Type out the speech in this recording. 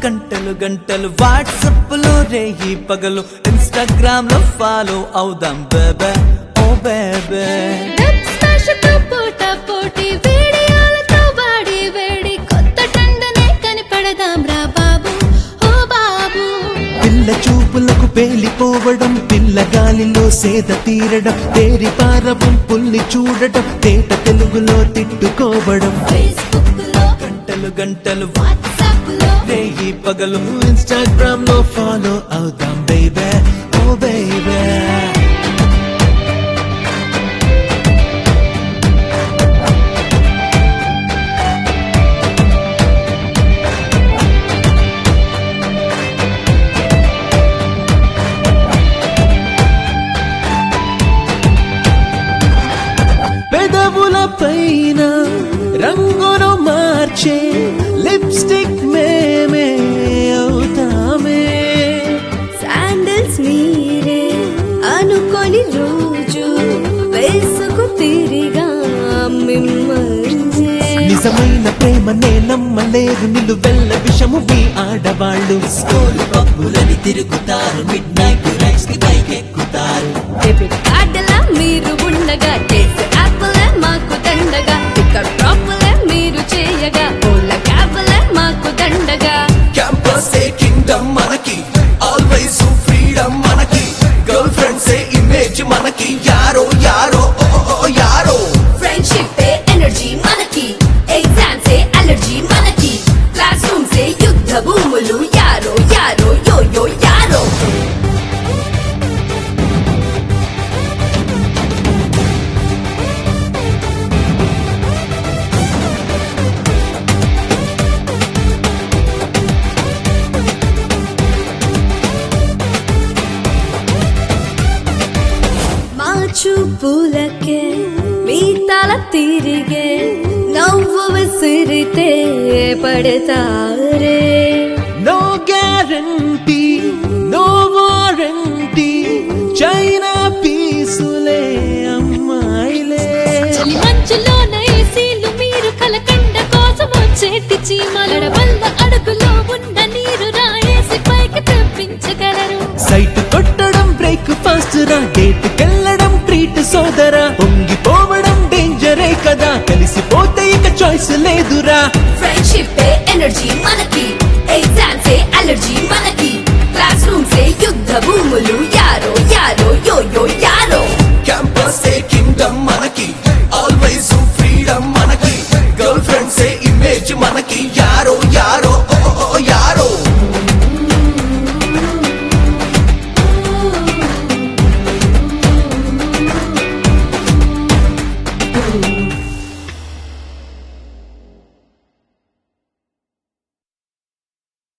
గంటలు గంటలు వాట్సప్ లో రేయి పగలు ఇన్స్టాగ్రామ్ లో ఫాలో అవుదాం బేబే ఓ బేబే డబ్ స్మాష్ తో పోటా పోటీ వీడియోలతో వాడి వేడి కొత్త ట్రెండ్నే కనిపెడదాం రా బాబు ఓ బాబు పిల్ల చూపులకు పేలిపోవడం పిల్ల గాలిలో సేద తీరడం తేరి పారవం పుల్లి చూడడం తేట తెలుగులో తిట్టుకోవడం ఫేస్బుక్ లో గంటలు గంటలు వాట్సాప్ లో రేయి పగలు ఇన్స్టాగ్రామ్ లో ఫాలో అవుదాం బేబే ఓ బేబే పెదవుల పైన రంగును మార్చే లిప్స్టిక్ మేమే అవుతామే శాండిల్స్ మీరే అనుకొని రోజు వేసుకు తిరిగా మిమ్మల్ని నిజమైన ప్రేమనే నమ్మలేరు నిలువెల్ల విషము మీ ఆడవాళ్ళు స్కూల్ పబ్బులని తిరుగుతారు మిడ్ నైట్ రైడ్స్ కి బైక్ ఎక్కుతారు డెబిట్ కార్డులా మీరు ఉండగా టేస్ట్ యాప్లే మాకు దండగా పికప్ డ్రాప్లే మీరు చేయగా ఓల క్యాబ్లే మాకు దండగా క్యాంపస్ ఏ కింగ్డమ్ మనకి ఆల్వేస్ ఫ్రీడమ్ మనకి గర్ల్ ఫ్రెండ్స్ ఏ ఇమేజ్ మనకి యారో యారో ఓ, ఓ, ఓ, యారో ఫ్రెండ్షిప్ ఏ ఎనర్జీ మనకి ఎగ్జామ్స్ ఏ అలర్జీ మనకి క్లాస్ రూమ్స్ ఏ యుద్ధ భూములు యారో యారో యో యో యారో మా చూపులకే మీ తల తిరిగే నవ్వు విసిరితే పడతారే no guarantee no warranty China పీసులే అమ్మాయిలే చలి మంచులోన ఏసీలు మీరు కలకండ కోసం వచ్చేటి చీమలడ వల్ల అడుగులో ఉన్న నీరు రాయేసి పైకి తెప్పించగలరు సైట్ కొట్టడం బ్రేక్ ఫాస్ట్ రా డేట్ కెళ్ళడం ట్రీట్ సోదరా పొంగిపోవడం డేంజరే కదా కలిసిపోతే ఇక చాయిస్ లేదురా ఫ్రెండ్షిప్ ఏ ఎనర్జీ మనకి ఎగ్జామ్స్ ఏ అలర్జీ మనకి క్లాస్ రూమ్స్ ఏ యుద్ధ భూములు యారో యారో యో యో యారో క్యాంపస్ ఏ కింగ్డమ్ మనకి ఆల్వేస్ ఫ్రీడమ్ మనకి గర్ల్ ఫ్రెండ్స్ ఏ ఇమేజ్ మనకి